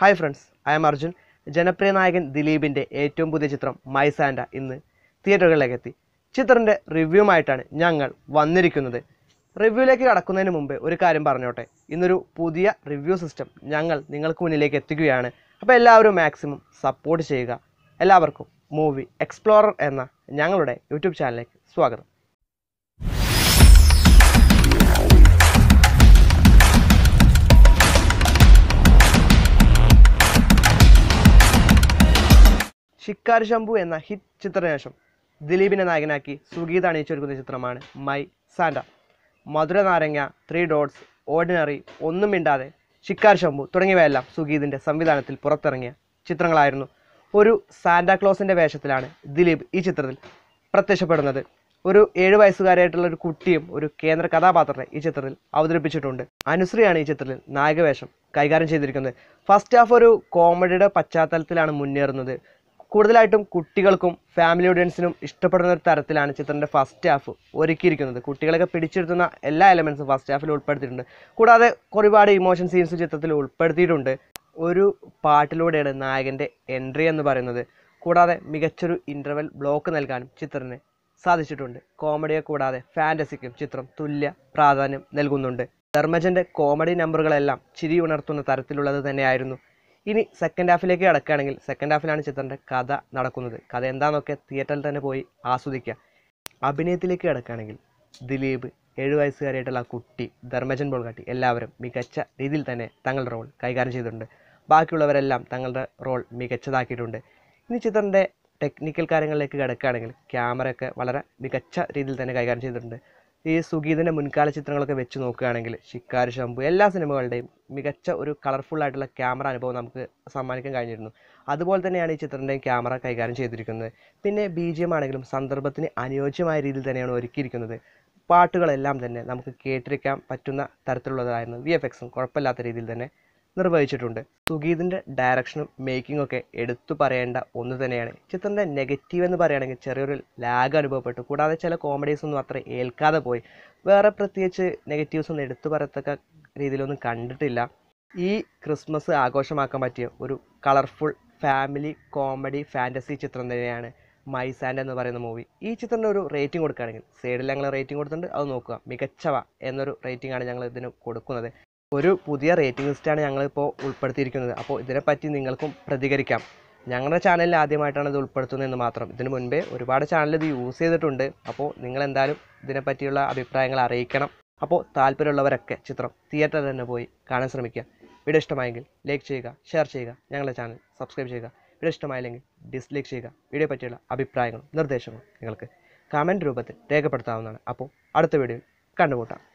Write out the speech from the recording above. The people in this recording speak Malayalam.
hi friends I'm Arjun ജനപ്രിയ നായകൻ ദിലീപിൻ്റെ ഏറ്റവും പുതിയ ചിത്രം മൈസാൻഡ ഇന്ന് തിയേറ്ററുകളിലേക്ക് എത്തി ചിത്രത്തിൻ്റെ റിവ്യൂമായിട്ടാണ് ഞങ്ങൾ വന്നിരിക്കുന്നത് റിവ്യൂയിലേക്ക് കടക്കുന്നതിന് മുമ്പ് ഒരു കാര്യം പറഞ്ഞോട്ടെ ഇന്നൊരു പുതിയ റിവ്യൂ സിസ്റ്റം ഞങ്ങൾ നിങ്ങൾക്ക് മുന്നിലേക്ക് എത്തിക്കുകയാണ് അപ്പോൾ എല്ലാവരും മാക്സിമം സപ്പോർട്ട് ചെയ്യുക എല്ലാവർക്കും മൂവി എക്സ്പ്ലോറർ എന്ന ഞങ്ങളുടെ യൂട്യൂബ് ചാനലിലേക്ക് സ്വാഗതം ഷിക്കാർ ശംഭു എന്ന ഹിറ്റ് ചിത്രത്തിന് ശേഷം ദിലീപിനെ നായകനാക്കി സുഗീത് അണിയിച്ചൊരുക്കുന്ന ചിത്രമാണ് മൈ സാൻഡ മധുര നാരങ്ങ ത്രീ ഡോട്ട്സ് ഓർഡിനറി ഒന്നും മിണ്ടാതെ ഷിക്കാർ ശംഭു തുടങ്ങിയവയെല്ലാം സുഗീതിൻ്റെ സംവിധാനത്തിൽ പുറത്തിറങ്ങിയ ചിത്രങ്ങളായിരുന്നു ഒരു സാന്റാക്ലോസിൻ്റെ വേഷത്തിലാണ് ദിലീപ് ഈ ചിത്രത്തിൽ പ്രത്യക്ഷപ്പെടുന്നത് ഒരു ഏഴ് വയസ്സുകാരായിട്ടുള്ള ഒരു കുട്ടിയും ഒരു കേന്ദ്ര കഥാപാത്രത്തെ ഈ ചിത്രത്തിൽ അവതരിപ്പിച്ചിട്ടുണ്ട് അനുശ്രീയാണ് ഈ ചിത്രത്തിൽ നായകവേഷം കൈകാര്യം ചെയ്തിരിക്കുന്നത് ഫസ്റ്റ് ഹാഫ് ഒരു കോമഡിയുടെ പശ്ചാത്തലത്തിലാണ് മുന്നേറുന്നത് കൂടുതലായിട്ടും കുട്ടികൾക്കും ഫാമിലി ഓഡിയൻസിനും ഇഷ്ടപ്പെടുന്ന ഒരു തരത്തിലാണ് ചിത്രത്തിൻ്റെ ഫസ്റ്റ് ഹാഫ് ഒരുക്കിയിരിക്കുന്നത് കുട്ടികളൊക്കെ പിടിച്ചെടുത്തുന്ന എല്ലാ എലമെൻസും ഫസ്റ്റ് ഹാഫിൽ ഉൾപ്പെടുത്തിയിട്ടുണ്ട് കൂടാതെ ഒരുപാട് ഇമോഷൻ സീൻസ് ചിത്രത്തിൽ ഉൾപ്പെടുത്തിയിട്ടുണ്ട് ഒരു പാട്ടിലൂടെയാണ് നായകൻ്റെ എൻട്രി എന്ന് പറയുന്നത് കൂടാതെ മികച്ചൊരു ഇൻ്റർവെൽ ബ്ലോക്ക് നൽകാനും ചിത്രത്തിന് സാധിച്ചിട്ടുണ്ട് കോമഡിയെ കൂടാതെ ഫാൻറ്റസിക്കും ചിത്രം തുല്യ പ്രാധാന്യം നൽകുന്നുണ്ട് ധർമ്മജൻ്റെ കോമഡി നമ്പറുകളെല്ലാം ചിരി ഉണർത്തുന്ന തരത്തിലുള്ളത് തന്നെയായിരുന്നു ഇനി സെക്കൻഡ് ഹാഫിലേക്ക് കിടക്കുകയാണെങ്കിൽ സെക്കൻഡ് ഹാഫിലാണ് ചിത്രത്തിൻ്റെ കഥ നടക്കുന്നത് കഥ എന്താണെന്നൊക്കെ തിയേറ്ററിൽ തന്നെ പോയി ആസ്വദിക്കുക അഭിനയത്തിലേക്ക് കിടക്കുകയാണെങ്കിൽ ദിലീപ് ഏഴു വയസ്സുകാരായിട്ടുള്ള ആ കുട്ടി ധർമ്മജൻ ബോൾഗാട്ടി എല്ലാവരും മികച്ച രീതിയിൽ തന്നെ തങ്ങളുടെ റോൾ കൈകാര്യം ചെയ്തിട്ടുണ്ട് ബാക്കിയുള്ളവരെല്ലാം തങ്ങളുടെ റോൾ മികച്ചതാക്കിയിട്ടുണ്ട് ഇനി ചിത്രത്തിൻ്റെ ടെക്നിക്കൽ കാര്യങ്ങളിലേക്ക് കിടക്കുകയാണെങ്കിൽ ക്യാമറയൊക്കെ വളരെ മികച്ച രീതിയിൽ തന്നെ കൈകാര്യം ചെയ്തിട്ടുണ്ട് ഈ സുഗീതിൻ്റെ മുൻകാല ചിത്രങ്ങളൊക്കെ വെച്ച് നോക്കുകയാണെങ്കിൽ ഷിക്കാർ ശംഭു എല്ലാ സിനിമകളുടെയും മികച്ച ഒരു കളർഫുൾ ആയിട്ടുള്ള ക്യാമറ അനുഭവം നമുക്ക് സമ്മാനിക്കാൻ കഴിഞ്ഞിരുന്നു അതുപോലെ തന്നെയാണ് ഈ ചിത്രത്തിൻ്റെയും ക്യാമറ കൈകാര്യം ചെയ്തിരിക്കുന്നത് പിന്നെ ബി ജി എം ആണെങ്കിലും സന്ദർഭത്തിന് അനുയോജ്യമായ രീതിയിൽ തന്നെയാണ് ഒരുക്കിയിരിക്കുന്നത് പാട്ടുകളെല്ലാം തന്നെ നമുക്ക് കേട്ടിരിക്കാൻ പറ്റുന്ന തരത്തിലുള്ളതായിരുന്നു വി എഫ് എക്സും കുഴപ്പമില്ലാത്ത രീതിയിൽ തന്നെ നിർവഹിച്ചിട്ടുണ്ട് സുഗീതിൻ്റെ ഡയറക്ഷനും മേക്കിംഗ് ഒക്കെ എടുത്തു പറയേണ്ട ഒന്ന് തന്നെയാണ് ചിത്രത്തിൻ്റെ നെഗറ്റീവ് എന്ന് പറയുകയാണെങ്കിൽ ചെറിയൊരു ലാഗ് അനുഭവപ്പെട്ടു കൂടാതെ ചില കോമഡീസ് ഒന്നും അത്ര ഏൽക്കാതെ പോയി വേറെ പ്രത്യേകിച്ച് നെഗറ്റീവ്സ് ഒന്നും എടുത്തു പറയത്തക്ക രീതിയിലൊന്നും കണ്ടിട്ടില്ല ഈ ക്രിസ്മസ് ആഘോഷമാക്കാൻ പറ്റിയ ഒരു കളർഫുൾ ഫാമിലി കോമഡി ഫാൻറ്റസി ചിത്രം തന്നെയാണ് മൈസാൻഡ് എന്ന് പറയുന്ന മൂവി ഈ ചിത്രത്തിന് ഒരു റേറ്റിംഗ് കൊടുക്കുകയാണെങ്കിൽ സൈഡിൽ ഞങ്ങൾ റേറ്റിംഗ് കൊടുത്തിട്ടുണ്ട് അത് നോക്കുക മികച്ചവ എന്നൊരു റേറ്റിംഗ് ആണ് ഞങ്ങൾ ഇതിന് കൊടുക്കുന്നത് ഒരു പുതിയ റേറ്റിംഗ് ലിസ്റ്റാണ് ഞങ്ങളിപ്പോൾ ഉൾപ്പെടുത്തിയിരിക്കുന്നത് അപ്പോൾ ഇതിനെപ്പറ്റി നിങ്ങൾക്കും പ്രതികരിക്കാം ഞങ്ങളുടെ ചാനലിൽ ആദ്യമായിട്ടാണ് ഇത് ഉൾപ്പെടുത്തുന്നതെന്ന് മാത്രം ഇതിനു മുൻപേ ഒരുപാട് ചാനൽ ഇത് യൂസ് ചെയ്തിട്ടുണ്ട് അപ്പോൾ നിങ്ങൾ എന്തായാലും ഇതിനെപ്പറ്റിയുള്ള അഭിപ്രായങ്ങൾ അറിയിക്കണം അപ്പോൾ താല്പര്യമുള്ളവരൊക്കെ ചിത്രം തിയേറ്ററിൽ തന്നെ പോയി കാണാൻ ശ്രമിക്കുക വീഡിയോ ഇഷ്ടമായെങ്കിൽ ലൈക്ക് ചെയ്യുക ഷെയർ ചെയ്യുക ഞങ്ങളുടെ ചാനൽ സബ്സ്ക്രൈബ് ചെയ്യുക വീഡിയോ ഇഷ്ടമായില്ലെങ്കിൽ ഡിസ്ലൈക്ക് ചെയ്യുക വീഡിയോ പറ്റിയുള്ള അഭിപ്രായങ്ങളും നിർദ്ദേശങ്ങളും നിങ്ങൾക്ക് കമൻറ്റ് രൂപത്തിൽ രേഖപ്പെടുത്താവുന്നതാണ് അപ്പോൾ അടുത്ത വീഡിയോയിൽ കണ്ടുമുട്ടാം